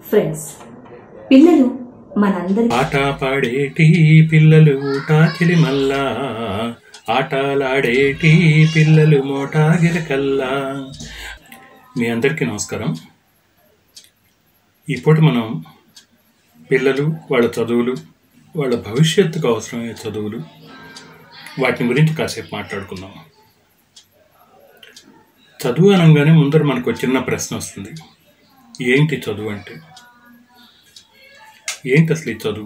friends పిల్లలు మనందరి ఆట పాడేటి పిల్లలు టాకిలి మల్లా ఆటలాడేటి పిల్లలు మోటాగిరకల్లా మీ అందరికీ నమస్కారం ఇప్పుడు మనం పిల్లలు వాళ్ళ చదువులు వాళ్ళ భవిష్యత్తుకు అవసరమయ్యే చదువులు వాటిని గురించి కాసేపు మాట్లాడుకుందాం చదువు అనగానే ముందర మనకు ఒక చిన్న ప్రశ్న వస్తుంది ఏంటి చదువు అంటే ఏంటి అసలు ఈ చదువు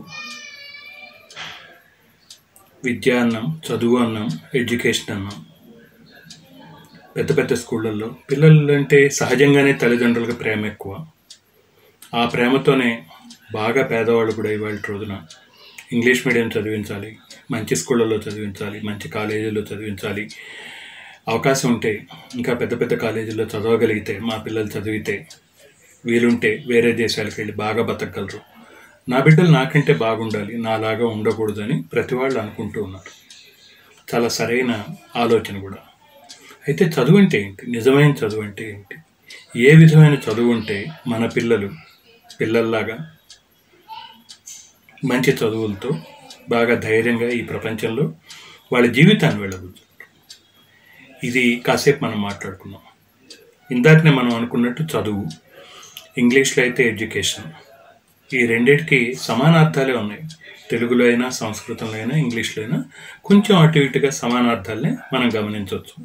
విద్య అన్నాం చదువు అన్నాం ఎడ్యుకేషన్ అన్నాం పెద్ద పెద్ద స్కూళ్ళల్లో పిల్లలు అంటే సహజంగానే తల్లిదండ్రులకు ప్రేమ ఎక్కువ ఆ ప్రేమతోనే బాగా పేదవాళ్ళు కూడా ఇవాళ రోజున ఇంగ్లీష్ మీడియం చదివించాలి మంచి స్కూళ్ళల్లో చదివించాలి మంచి కాలేజీల్లో చదివించాలి అవకాశం ఉంటే ఇంకా పెద్ద పెద్ద కాలేజీల్లో చదవగలిగితే మా పిల్లలు చదివితే వీలుంటే వేరే దేశాలకు వెళ్ళి బాగా బతకగలరు నా బిడ్డలు నాకంటే బాగుండాలి నాలాగా ఉండకూడదని ప్రతి వాళ్ళు అనుకుంటూ ఉన్నారు చాలా సరైన ఆలోచన కూడా అయితే చదువు అంటే ఏంటి నిజమైన చదువు అంటే ఏంటి ఏ విధమైన చదువు ఉంటే మన పిల్లలు పిల్లల్లాగా మంచి చదువులతో బాగా ధైర్యంగా ఈ ప్రపంచంలో వాళ్ళ జీవితాన్ని వెళ్ళగలుగుతారు ఇది కాసేపు మనం మాట్లాడుకుందాం ఇందాకనే మనం అనుకున్నట్టు చదువు ఇంగ్లీష్లో అయితే ఎడ్యుకేషన్ ఈ రెండింటికి సమానార్థాలే ఉన్నాయి తెలుగులో అయినా సంస్కృతంలో అయినా ఇంగ్లీష్లో అయినా కొంచెం అటు ఇటుగా సమానార్థాలనే మనం గమనించవచ్చు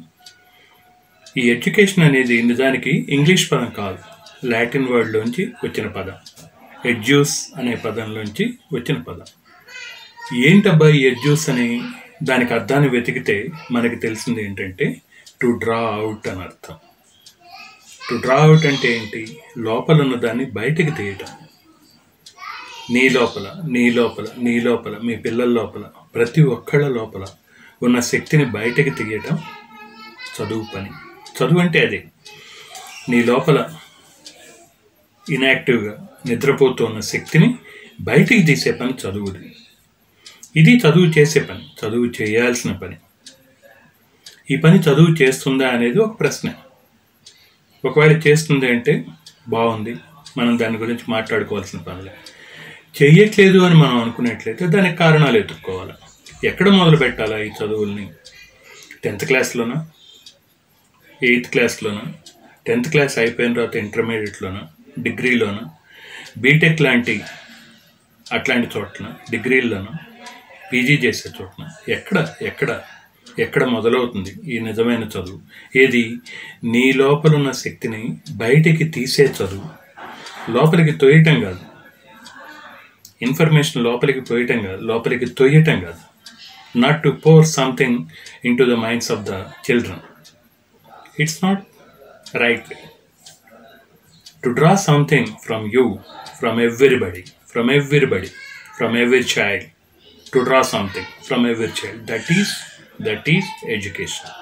ఈ ఎడ్యుకేషన్ అనేది నిజానికి ఇంగ్లీష్ పదం కాదు లాటిన్ వర్డ్లోంచి వచ్చిన పదం ఎడ్యూస్ అనే పదంలోంచి వచ్చిన పదం ఏంటబ్బా ఈ ఎడ్యూస్ అని దానికి అర్థాన్ని వెతికితే మనకి తెలిసింది ఏంటంటే టు డ్రా అవుట్ అని అర్థం టు డ్రా అవుట్ అంటే ఏంటి లోపల ఉన్న దాన్ని బయటికి తీయటం నీ లోపల నీ లోపల నీ లోపల మీ పిల్లల లోపల ప్రతి ఒక్కళ్ళ లోపల ఉన్న శక్తిని బయటికి తీయటం చదువు పని చదువు అంటే అదే నీ లోపల ఇన్యాక్టివ్గా నిద్రపోతూ ఉన్న శక్తిని బయటికి తీసే పని చదువుది ఇది చదువు చేసే పని చదువు చేయాల్సిన పని ఈ పని చదువు చేస్తుందా అనేది ఒక ప్రశ్న ఒకవేళ చేస్తుంది అంటే బాగుంది మనం దాని గురించి మాట్లాడుకోవాల్సిన పనిలే చెయ్యట్లేదు అని మనం అనుకున్నట్లయితే దానికి కారణాలు ఎత్తుక్కోవాలి ఎక్కడ మొదలు పెట్టాలా ఈ చదువుల్ని టెన్త్ క్లాస్లోనా ఎయిత్ క్లాస్లోనా టెన్త్ క్లాస్ అయిపోయిన తర్వాత ఇంటర్మీడియట్లోనా డిగ్రీలోనా బీటెక్ లాంటి అట్లాంటి చోట్ల డిగ్రీల్లోనా పీజీ చేసే చోట్ల ఎక్కడ ఎక్కడ ఎక్కడ మొదలవుతుంది ఈ నిజమైన చదువు ఏది నీ లోపల ఉన్న శక్తిని బయటికి తీసే చదువు లోపలికి తొయ్యటం కాదు ఇన్ఫర్మేషన్ లోపలికి పోయటం కాదు లోపలికి తొయ్యటం కాదు not to pour something in to the minds of the children it's not right way to draw something from you from everybody from everybody from every child to draw something from every child that is that is education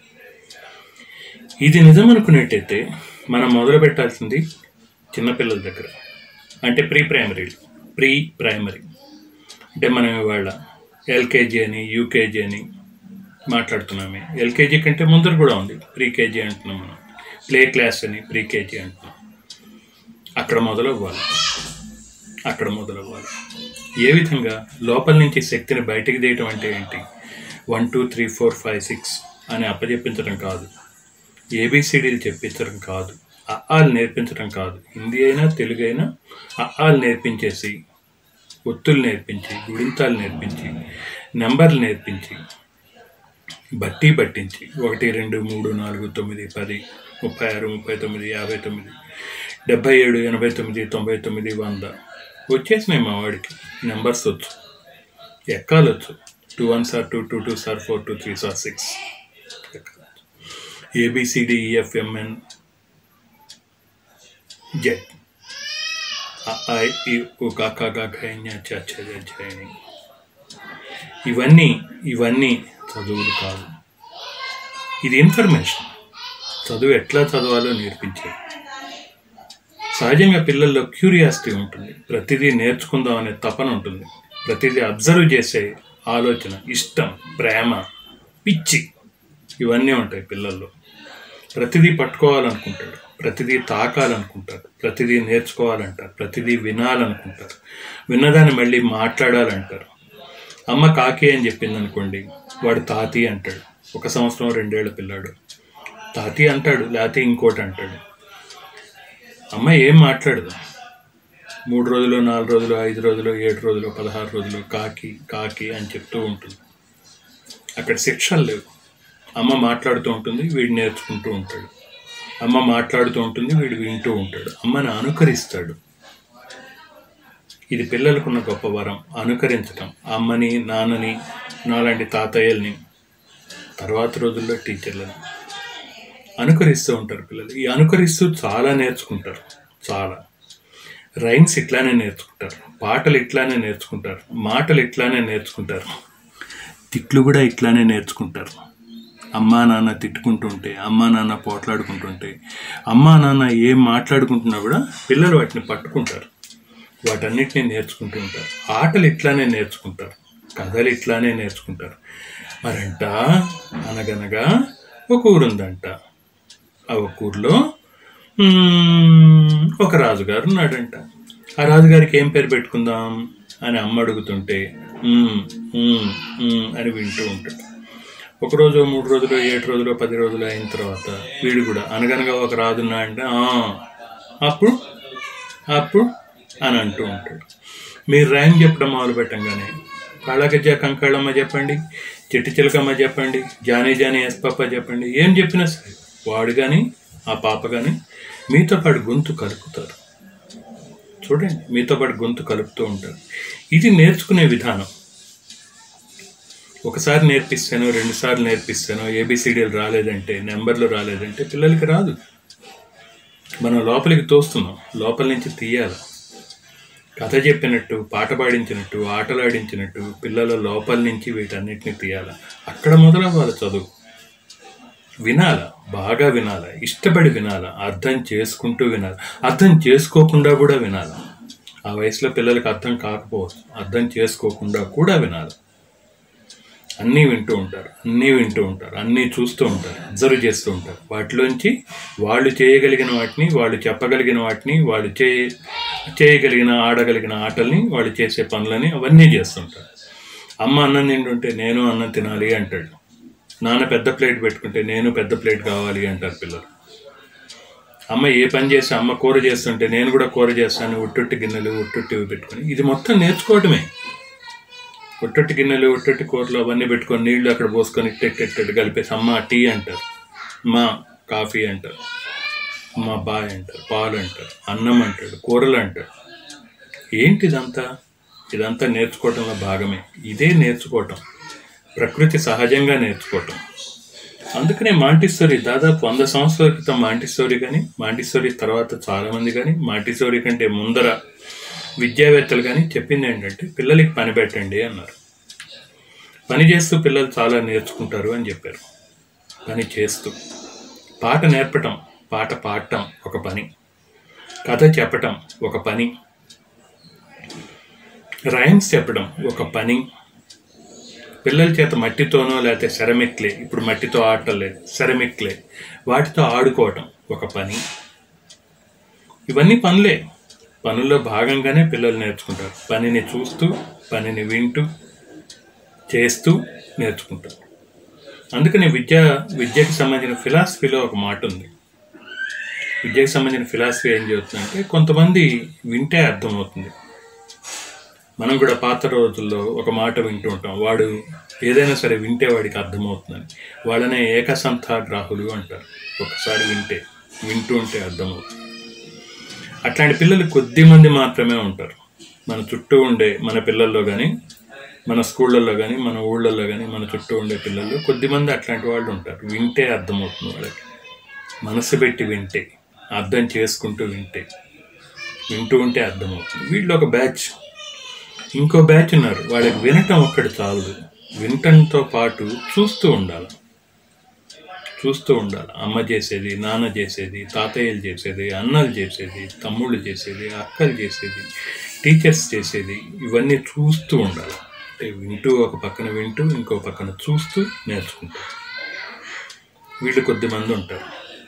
ఇది నిజం అనుకున్నట్టయితే మనం మొదలు పెట్టాల్సింది చిన్నపిల్లల దగ్గర అంటే pre primary pre primary అంటే మనం ఇవాళ ఎల్కేజీ అని యూకేజీ అని మాట్లాడుతున్నామే ఎల్కేజీ కంటే ముందర కూడా ఉంది ప్రీ కేజీ అంటున్నాం మనం ప్లే క్లాస్ అని ప్రీ కేజీ అంటున్నాం అక్కడ మొదలవ్వాలి అక్కడ మొదలవ్వాలి ఏ విధంగా లోపల నుంచి శక్తిని బయటికి తీయటం అంటే ఏంటి one two three four five six అని అప్పచెప్పించడం కాదు ఏబిసిడీలు చెప్పించడం కాదు అఆలు నేర్పించడం కాదు హిందీ అయినా తెలుగు అయినా అఆలు నేర్పించేసి ఒత్తులు నేర్పించి గుడింతాలు నేర్పించి నెంబర్లు నేర్పించి బట్టి పట్టించి ఒకటి రెండు మూడు నాలుగు తొమ్మిది పది ముప్పై ఆరు ముప్పై తొమ్మిది యాభై తొమ్మిది డెబ్బై ఏడు ఎనభై తొమ్మిది తొంభై తొమ్మిది వంద వచ్చేసినాయి మా వాడికి నెంబర్స్ వచ్చు ఎక్కాలు వచ్చు two one sir two two two sir four two three sir six ఏబిసిడిఈఎఫ్ఎంఎన్ Z ఇవన్నీ ఇవన్నీ చదువులు కాదు ఇది ఇన్ఫర్మేషన్ చదువు ఎట్లా చదవాలో నేర్పించేది సహజంగా పిల్లల్లో క్యూరియాసిటీ ఉంటుంది ప్రతిదీ నేర్చుకుందాం అనే తపన ఉంటుంది ప్రతిదీ అబ్జర్వ్ చేసే ఆలోచన ఇష్టం ప్రేమ పిచ్చి ఇవన్నీ ఉంటాయి పిల్లల్లో ప్రతిదీ పట్టుకోవాలనుకుంటాడు ప్రతిదీ తాకాలనుకుంటారు ప్రతిదీ నేర్చుకోవాలంటారు ప్రతిదీ వినాలనుకుంటారు విన్నదాన్ని మళ్ళీ మాట్లాడాలంటారు అమ్మ కాకి అని చెప్పింది అనుకోండి వాడు తాతి అంటాడు ఒక సంవత్సరం రెండేళ్ల పిల్లాడు తాతి అంటాడు లేకపోతే ఇంకోటి అంటాడు అమ్మ ఏం మాట్లాడదు మూడు రోజులు నాలుగు రోజులు ఐదు రోజులు ఏడు రోజులు పదహారు రోజులు కాకి కాకి అని చెప్తూ ఉంటుంది అక్కడ శిక్షలు లేవు అమ్మ మాట్లాడుతూ ఉంటుంది వీడు నేర్చుకుంటూ ఉంటాడు అమ్మ మాట్లాడుతూ ఉంటుంది వీడు వింటూ ఉంటాడు అమ్మని అనుకరిస్తాడు ఇది పిల్లలకున్న గొప్ప వరం అనుకరించటం అమ్మని నాన్నని నాలాంటి తాతయ్యల్ని తర్వాత రోజుల్లో టీచర్లని అనుకరిస్తూ ఉంటారు పిల్లలు ఈ అనుకరిస్తూ చాలా నేర్చుకుంటారు చాలా రైమ్స్ ఇట్లానే నేర్చుకుంటారు పాటలు ఇట్లానే నేర్చుకుంటారు మాటలు ఇట్లానే నేర్చుకుంటారు తిట్లు కూడా ఇట్లానే నేర్చుకుంటారు అమ్మా నాన్న తిట్టుకుంటుంటే అమ్మా నాన్న పోట్లాడుకుంటుంటే అమ్మా నాన్న ఏం మాట్లాడుకుంటున్నా కూడా పిల్లలు వాటిని పట్టుకుంటారు వాటన్నిటిని నేర్చుకుంటూ ఉంటారు ఆటలు ఇట్లానే నేర్చుకుంటారు కథలు ఇట్లానే నేర్చుకుంటారు మరంట అనగనగా ఒక ఊరుందంట ఆ ఒక ఊర్లో మ్మ్, ఒక రాజుగారు ఉన్నాడంట ఆ రాజుగారికి ఏం పేరు పెట్టుకుందాం అని అమ్మ అడుగుతుంటే "మ్మ్, మ్మ్, మ్మ్" అని వింటూ ఉంటాడు ఒక రోజు మూడు రోజులు ఏడు రోజులు పది రోజులు అయిన తర్వాత వీడు కూడా అనగనగా ఒక రాజు ఉన్నాడంటే "ఆ, అప్పుడు అప్పుడు అని అంటూ ఉంటాడు మీరు ర్యాంక్ చెప్పడం మొదలు పెట్టంగానే కాళగజ్జ కంకాళమ్మ చెప్పండి చిట్టి చిలకమ్మ చెప్పండి జానీ జానీ ఎస్ పాప చెప్పండి ఏం చెప్పినా సరే వాడు కానీ ఆ పాప కానీ మీతో పాటు గొంతు కలుపుతారు చూడండి మీతో పాటు గొంతు కలుపుతూ ఉంటారు ఇది నేర్చుకునే విధానం ఒకసారి నేర్పిస్తాను రెండుసార్లు నేర్పిస్తాను ఏబిసిడీలు రాలేదంటే నెంబర్లు రాలేదంటే పిల్లలకి రాదు మనం లోపలికి తోస్తున్నాం లోపల నుంచి తీయాలి కథ చెప్పినట్టు పాట పాడించినట్టు ఆటలాడించినట్టు పిల్లల లోపల నుంచి వీటన్నిటిని తీయాలి అక్కడ మొదలవ్వాలి చదువు వినాల బాగా వినాల ఇష్టపడి వినాల అర్థం చేసుకుంటూ వినాలి అర్థం చేసుకోకుండా కూడా వినాలి ఆ వయసులో పిల్లలకి అర్థం కాకపోవచ్చు అర్థం చేసుకోకుండా కూడా వినాలి అన్నీ వింటూ ఉంటారు అన్నీ వింటూ ఉంటారు అన్నీ చూస్తూ ఉంటారు అబ్జర్వ్ చేస్తూ ఉంటారు వాటిలోంచి వాళ్ళు చేయగలిగిన వాటిని వాళ్ళు చెప్పగలిగిన వాటిని వాళ్ళు చే చేయగలిగిన ఆడగలిగిన ఆటల్ని వాళ్ళు చేసే పనులని అవన్నీ చేస్తుంటారు అమ్మ అన్నం తింటుంటే నేను అన్నం తినాలి అంటాడు నాన్న పెద్ద ప్లేట్ పెట్టుకుంటే నేను పెద్ద ప్లేట్ కావాలి అంటారు పిల్లలు అమ్మ ఏ పని చేస్తే అమ్మ కూర చేస్తుంటే నేను కూడా కూర చేస్తాను ఉట్టొట్టి గిన్నెలు ఉట్టొట్టివి పెట్టుకొని ఇది మొత్తం నేర్చుకోవటమే ఉట్టొట్టి గిన్నెలు ఉట్టొట్టి కూరలు అవన్నీ పెట్టుకొని నీళ్లు అక్కడ పోసుకొని ఇట్టెట్టెట్టు కలిపేసి అమ్మ టీ అంటారు మా కాఫీ అంటారు అమ్మ బాయ్ అంటారు పాలు అంటారు అన్నం అంటాడు కూరలు అంటాడు ఏంటి ఇదంతా ఇదంతా నేర్చుకోవటంలో భాగమే ఇదే నేర్చుకోవటం ప్రకృతి సహజంగా నేర్చుకోవటం అందుకనే మాంటిస్టోరీ దాదాపు వంద సంవత్సరాల క్రితం మాంటిస్టోరీ కానీ మాంటిస్టోరీ తర్వాత చాలామంది కానీ మాంటిస్టోరీ కంటే ముందర విద్యావేత్తలు కానీ చెప్పింది ఏంటంటే పిల్లలకి పని పెట్టండి అన్నారు పని చేస్తూ పిల్లలు చాలా నేర్చుకుంటారు అని చెప్పారు పని చేస్తూ పాట నేర్పటం పాట పాడటం ఒక పని కథ చెప్పటం ఒక పని రైమ్స్ చెప్పడం ఒక పని పిల్లల చేత మట్టితోనో లేకపోతే సెరమిక్లే ఇప్పుడు మట్టితో ఆటలేదు సెరమిక్లే వాటితో ఆడుకోవటం ఒక పని ఇవన్నీ పనులే పనుల్లో భాగంగానే పిల్లలు నేర్చుకుంటారు పనిని చూస్తూ పనిని వింటూ చేస్తూ నేర్చుకుంటారు అందుకని విద్య విద్యకి సంబంధించిన ఫిలాసఫీలో ఒక మాట ఉంది విద్యకు సంబంధించిన ఫిలాసఫీ ఏం చెబుతుందంటే కొంతమంది వింటే అర్థమవుతుంది మనం కూడా పాత రోజుల్లో ఒక మాట వింటూ ఉంటాం వాడు ఏదైనా సరే వింటే వాడికి అర్థమవుతుందని వాళ్ళనే ఏకసంథాగ్రాహులు అంటారు ఒకసారి వింటే వింటూ ఉంటే అర్థమవుతుంది అట్లాంటి పిల్లలు కొద్ది మంది మాత్రమే ఉంటారు మన చుట్టూ ఉండే మన పిల్లల్లో కానీ మన స్కూళ్ళల్లో కానీ మన ఊళ్ళల్లో కానీ మన చుట్టూ ఉండే పిల్లల్లో కొద్దిమంది అట్లాంటి వాళ్ళు ఉంటారు వింటే అర్థమవుతుంది వాళ్ళకి మనసు పెట్టి వింటే అర్థం చేసుకుంటూ వింటే వింటూ ఉంటే అర్థమవుతుంది వీళ్ళు ఒక బ్యాచ్ ఇంకో బ్యాచ్ ఉన్నారు వాళ్ళకి వినటం ఒక్కటి చాలదు వినటంతో పాటు చూస్తూ ఉండాలి చూస్తూ ఉండాలి అమ్మ చేసేది నాన్న చేసేది తాతయ్యలు చేసేది అన్నలు చేసేది తమ్ముళ్ళు చేసేది అక్కలు చేసేది టీచర్స్ చేసేది ఇవన్నీ చూస్తూ ఉండాలి అంటే వింటూ ఒక పక్కన వింటూ ఇంకో పక్కన చూస్తూ నేర్చుకుంటారు వీళ్ళు కొద్దిమంది ఉంటారు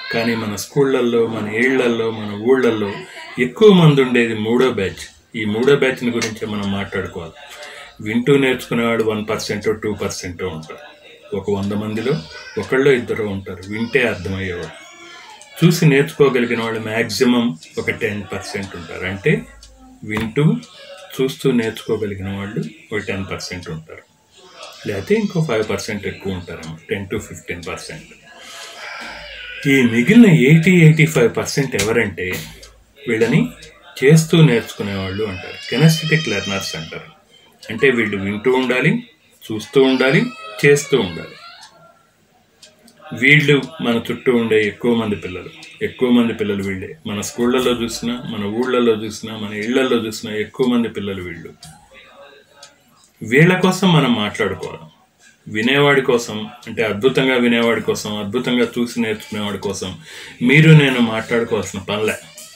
కానీ మన స్కూళ్ళల్లో మన ఇళ్లల్లో మన ఊళ్ళల్లో ఎక్కువ మంది ఉండేది మూడో బ్యాచ్ ఈ మూడో బ్యాచ్ని గురించే మనం మాట్లాడుకోవాలి వింటూ నేర్చుకునేవాడు వన్ పర్సెంట్ టూ పర్సెంట్ ఉంటారు ఒక వంద మందిలో ఒకళ్ళు ఇద్దరు ఉంటారు వింటే అర్థమయ్యేవాడు చూసి నేర్చుకోగలిగిన వాళ్ళు మ్యాక్సిమం ఒక టెన్ పర్సెంట్ ఉంటారు అంటే వింటూ చూస్తూ నేర్చుకోగలిగిన వాళ్ళు ఒక టెన్ పర్సెంట్ ఉంటారు లేకపోతే ఇంకో ఫైవ్ పర్సెంట్ ఎక్కువ ఉంటారేమో టెన్ టు ఫిఫ్టీన్ పర్సెంట్ ఈ మిగిలిన ఎయిటీ ఎయిటీ ఫైవ్ పర్సెంట్ ఎవరంటే వీళ్ళని చేస్తూ నేర్చుకునే వాళ్ళు అంటారు కెనస్థెటిక్ లెర్నర్స్ అంటారు అంటే వీళ్ళు వింటూ ఉండాలి చూస్తూ ఉండాలి చేస్తూ ఉండాలి వీళ్ళు మన చుట్టూ ఉండే ఎక్కువ మంది పిల్లలు ఎక్కువ మంది పిల్లలు వీళ్ళే మన స్కూళ్ళల్లో చూసినా మన ఊళ్ళల్లో చూసినా మన ఇళ్లలో చూసినా ఎక్కువ మంది పిల్లలు వీళ్ళు వీళ్ళ కోసం మనం మాట్లాడుకోవాలి వినేవాడి కోసం అంటే అద్భుతంగా వినేవాడి కోసం అద్భుతంగా చూసి నేర్చుకునేవాడి కోసం మీరు నేను మాట్లాడుకోవాల్సిన పనిలే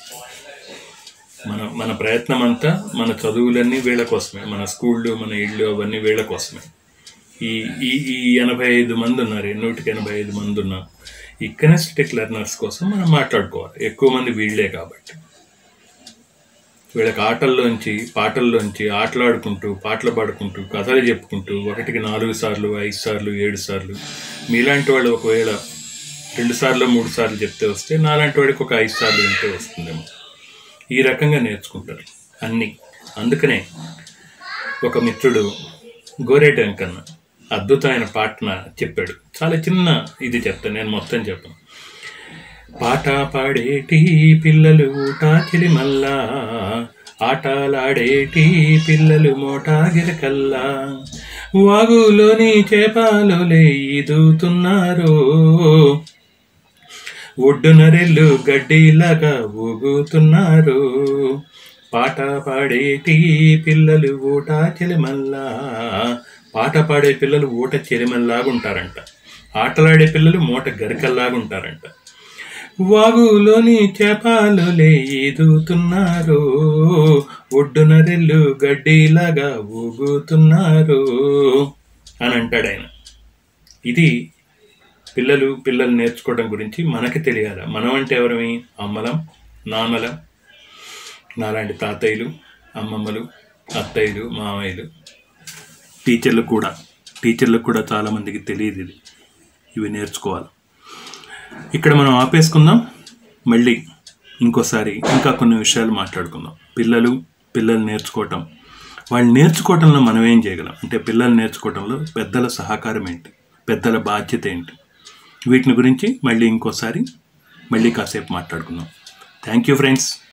మన మన ప్రయత్నం అంతా మన చదువులన్నీ వీళ్ళ కోసమే మన స్కూళ్ళు మన ఇళ్ళు అవన్నీ వీళ్ళ కోసమే ఈ ఈ ఈ ఎనభై ఐదు మంది ఉన్నారు ఈ నూటికి ఎనభై ఐదు మంది ఉన్నారు ఈ కెనెస్టిక్ లెర్నర్స్ కోసం మనం మాట్లాడుకోవాలి ఎక్కువ మంది వీళ్ళే కాబట్టి వీళ్ళకి ఆటల్లోంచి పాటల్లోంచి ఆటలాడుకుంటూ పాటలు పాడుకుంటూ కథలు చెప్పుకుంటూ ఒకటికి నాలుగు సార్లు ఐదు సార్లు ఏడు సార్లు మీలాంటి వాళ్ళు ఒకవేళ రెండు సార్లు మూడు సార్లు చెప్తే వస్తే నాలాంటి వాడికి ఒక ఐదు సార్లు వింటే వస్తుందేమో ఈ రకంగా నేర్చుకుంటారు అన్నీ అందుకనే ఒక మిత్రుడు గోరేటి వెంకన్న అద్భుతమైన పాటన చెప్పాడు చాలా చిన్న ఇది చెప్తాను నేను మొత్తం చెప్పను పాట పాడేటి పిల్లలు ఊటాకిలి మల్లా ఆటలాడేటి పిల్లలు మోటా గిరకల్లా వాగులోని చేపాలోలే ఈదుతున్నారు ఒడ్డున రెల్లు గడ్డిలాగా ఊగుతున్నారు పాట పాడేటి పిల్లలు ఊట చెలిమల్లా పాట పాడే పిల్లలు ఊట చెలిమల్లాగా ఉంటారంట ఆటలాడే పిల్లలు మూట గరికల్లాగా ఉంటారంట వాగులోని చేపాలులే ఈదుతున్నారు ఒడ్డున రెల్లు గడ్డిలాగా ఊగుతున్నారు అని అంటాడు ఆయన ఇది పిల్లలు పిల్లలు నేర్చుకోవడం గురించి మనకి తెలియాలి మనం అంటే ఎవరమి అమ్మలం నాన్నలం నాలాంటి తాతయ్యలు అమ్మమ్మలు అత్తయ్యలు మామయ్యలు టీచర్లు కూడా టీచర్లకు కూడా చాలామందికి తెలియదు ఇది ఇవి నేర్చుకోవాలి ఇక్కడ మనం ఆపేసుకుందాం మళ్ళీ ఇంకోసారి ఇంకా కొన్ని విషయాలు మాట్లాడుకుందాం పిల్లలు పిల్లలు నేర్చుకోవటం వాళ్ళు నేర్చుకోవటంలో మనం ఏం చేయగలం అంటే పిల్లలు నేర్చుకోవటంలో పెద్దల సహకారం ఏంటి పెద్దల బాధ్యత ఏంటి వీటిని గురించి మళ్ళీ ఇంకోసారి మళ్ళీ కాసేపు మాట్లాడుకుందాం థ్యాంక్ యూ ఫ్రెండ్స్